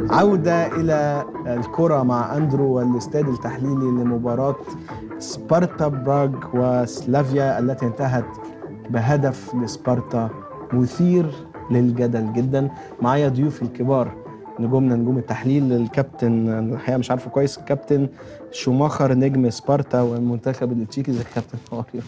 عودة إلى الكرة مع أندرو والاستاد التحليلي لمباراة سبارتا براغ وسلافيا التي انتهت بهدف لسبارتا مثير للجدل جدا معايا ضيوفي الكبار نجومنا نجوم التحليل الكابتن الحقيقه مش عارفه كويس الكابتن شوماخر نجم سبارتا والمنتخب التشيكي زي الكابتن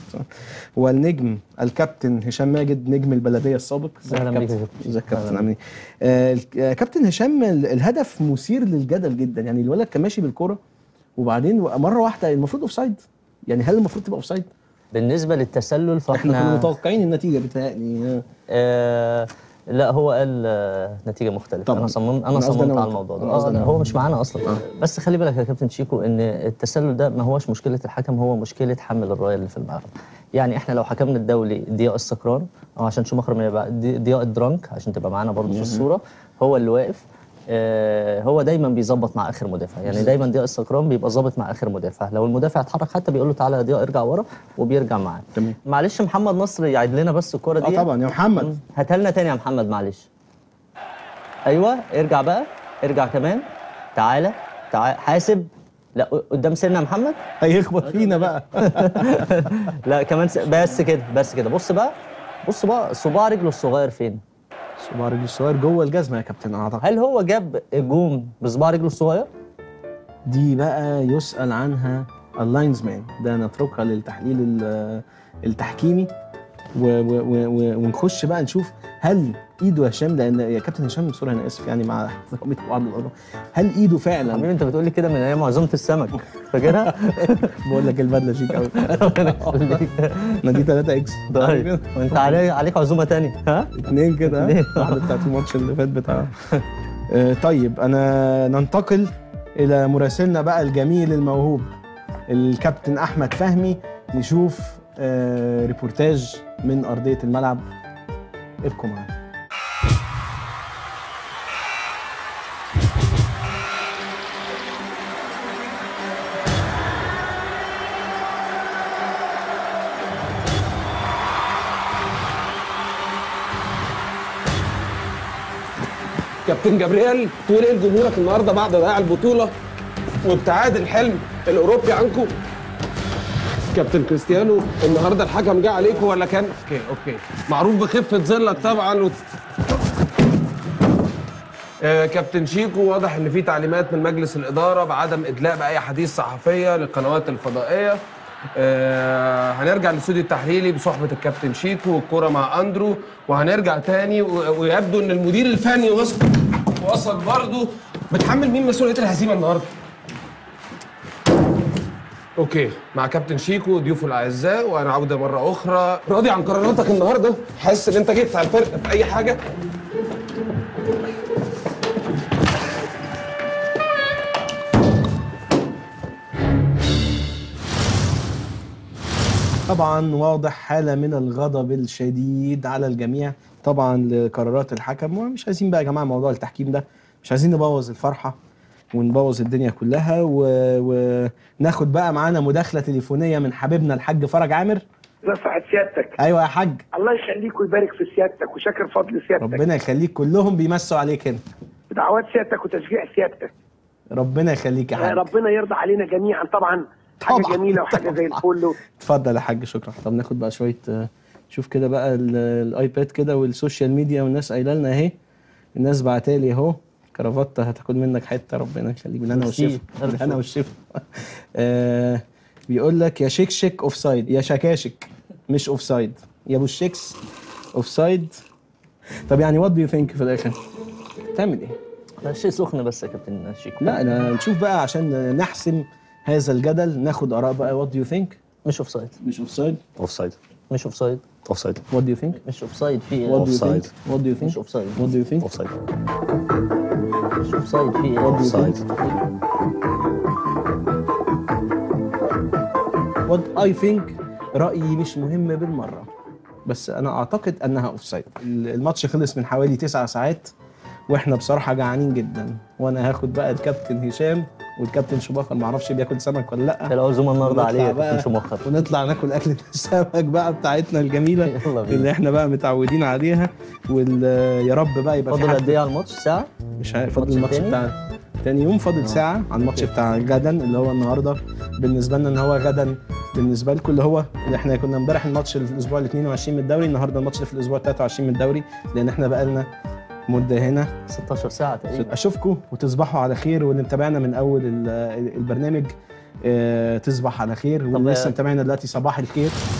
والنجم الكابتن هشام ماجد نجم البلديه السابق ازيك أهلا يا بيك يا كابتن كابتن. ازيك يا كابتن أهلا. عامل ايه؟ آه، الك- آه، كابتن هشام ال- الهدف مثير للجدل جدا يعني الولد كان ماشي بالكوره وبعدين مره واحده المفروض اوف سايد يعني هل المفروض تبقى اوف سايد؟ بالنسبه للتسلل احنا كنا فاحنا متوقعين النتيجه بتهيألي آه لا هو قال آه نتيجه مختلفه طبعاً. انا صممت أنا انا قصدي صممت أنا على وأنت. الموضوع أنا ده قصدي اه أنا لا، هو وأنت. مش معانا اصلا آه. بس خلي بالك يا كابتن شيكو ان التسلل ده ما هوش مشكله الحكم هو مشكله حمل الرايه اللي في الملعب يعني احنا لو حكمنا الدولي ضياء السكران او عشان شوماخر ما يبقى ضي- ضياء الدرانك عشان تبقى معانا برضه في الصوره هو اللي واقف آه، هو دايما بيظبط مع اخر مدافع يعني دايما ضياء السكران بيبقى ظابط مع اخر مدافع لو المدافع اتحرك حتى بيقول له تعالى يا ضياء ارجع ورا وبيرجع معاه تمام. معلش محمد نصر يعيد لنا بس الكوره اه دي طبعا يا محمد هاتها لنا تاني يا محمد معلش ايوه ارجع بقى ارجع كمان تعالى تعالى حاسب لا قدام سنة يا محمد هيخبط فينا بقى لا كمان س... بس كده بس كده بص بقى بص بقى صباع رجله الصغير فين صباع رجل الصغير جوه الجزمه يا كابتن انا اعتقد هل هو جاب الجون بصباع رجله الصغير دي بقى يسأل عنها اللاينزمان ده نتركها للتحليل ال- التحكيمي و و و و ونخش بقى نشوف هل ايده هشام لان يا كابتن هشام سوري انا اسف يعني مع احترامي بعض الارقام هل ايده فعلا حبيبي انت بتقول لي كده من ايام عزومه السمك فاكرها بقول لك البدله شيك قوي انا دي 3 اكس طيب وانت عليك عليك عزومه تانية ها اتنين كده اتنين. ها؟ واحده بتاعت الماتش اللي فات بتاع آه، طيب انا ننتقل الى مراسلنا بقى الجميل الموهوب الكابتن احمد فهمي نشوف آه، ريبورتاج من ارضيه الملعب ابقوا معانا كابتن جبريل تقول ايه لجمهورك النهارده بعد ضياع البطوله وابتعاد الحلم الاوروبي عنكم كابتن كريستيانو النهارده الحكم جه عليكم ولا كان اوكي اوكي معروف بخفه ظلك طبعا و... آه كابتن شيكو واضح ان في تعليمات من مجلس الاداره بعدم ادلاء باي حديث صحفيه للقنوات الفضائيه آه هنرجع للاستوديو التحليلي بصحبه الكابتن شيكو والكوره مع اندرو وهنرجع تاني و- ويبدو ان المدير الفني وصل وصل برضه بتحمل مين مسؤوليه الهزيمه النهارده؟ اوكي مع كابتن شيكو ضيوفه الاعزاء وانا عوده مره اخرى راضي عن قراراتك النهارده حاسس ان انت جيت على الفرقه في اي حاجه طبعا واضح حاله من الغضب الشديد على الجميع طبعا لقرارات الحكم ومش عايزين بقى يا جماعه موضوع التحكيم ده مش عايزين نبوظ الفرحه ونبوظ الدنيا كلها و- وناخد بقى معانا مداخله تليفونيه من حبيبنا الحاج فرج عامر نصحت سيادتك ايوه يا حاج الله يخليك ويبارك في سيادتك وشاكر فضل سيادتك ربنا يخليك كلهم بيمسوا عليك هنا دعوات سيادتك وتشجيع سيادتك ربنا يخليك يا حاج ربنا يرضى علينا جميعا طبعا حاجه طبعاً، جميله وحاجه زي طبعاً. الفل اتفضل يا حاج شكرا طب ناخد بقى شويه آه، شوف كده بقى ال- الايباد كده والسوشيال ميديا والناس قايله لنا اهي الناس بعتالي اهو كرافته هتاخد منك حته ربنا يخليك بالهنا ميرسي. والشفا ألف بالهنا شكر. والشفا آه، بيقول لك يا شكشك اوف سايد يا شكاشك مش اوف سايد يا ابو الشكس اوف سايد طب يعني وات دو يو ثينك في الاخر تعمل ايه لا شيء سخن بس يا كابتن شيكو لا انا نشوف بقى عشان نحسم هذا الجدل ناخد اراء بقى وات دو يو ثينك مش اوف سايد مش اوف سايد اوف سايد مش اوف سايد اوف سايد وات دو يو ثينك مش اوف سايد في What ايه do you Offside. think? What do you think? مش اوف سايد What do you think? اوف سايد مش اوف سايد في ايه اوف سايد What I think رأيي مش مهم بالمرة بس أنا أعتقد أنها أوف سايد الماتش خلص من حوالي تسع ساعات وإحنا بصراحة جعانين جدا وأنا هاخد بقى الكابتن هشام والكابتن شباخر ما اعرفش بياكل سمك ولا لا العزومه النهارده عليه يا ونطلع كابتن بقى شمخر ونطلع ناكل اكله السمك بقى بتاعتنا الجميله يلا بينا. اللي احنا بقى متعودين عليها ويا رب بقى يبقى في فاضل حد قد ايه على الماتش ساعه مش عارف فاضل الماتش الماتش التاني؟ بتاع تاني يوم فاضل آه. ساعة على الماتش أوكي. بتاع غدا اللي هو النهارده بالنسبة لنا ان هو غدا بالنسبة لكم اللي هو اللي احنا كنا امبارح الماتش اللي في الاسبوع ال 22 من الدوري النهارده الماتش اللي في الاسبوع ال 23 من الدوري لان احنا بقى لنا مدة هنا 16 ساعه تقريبا اشوفكم وتصبحوا على خير واللي متابعنا من اول ال- البرنامج آه، تصبح على خير واللي آه، لسه متابعنا دلوقتي صباح الخير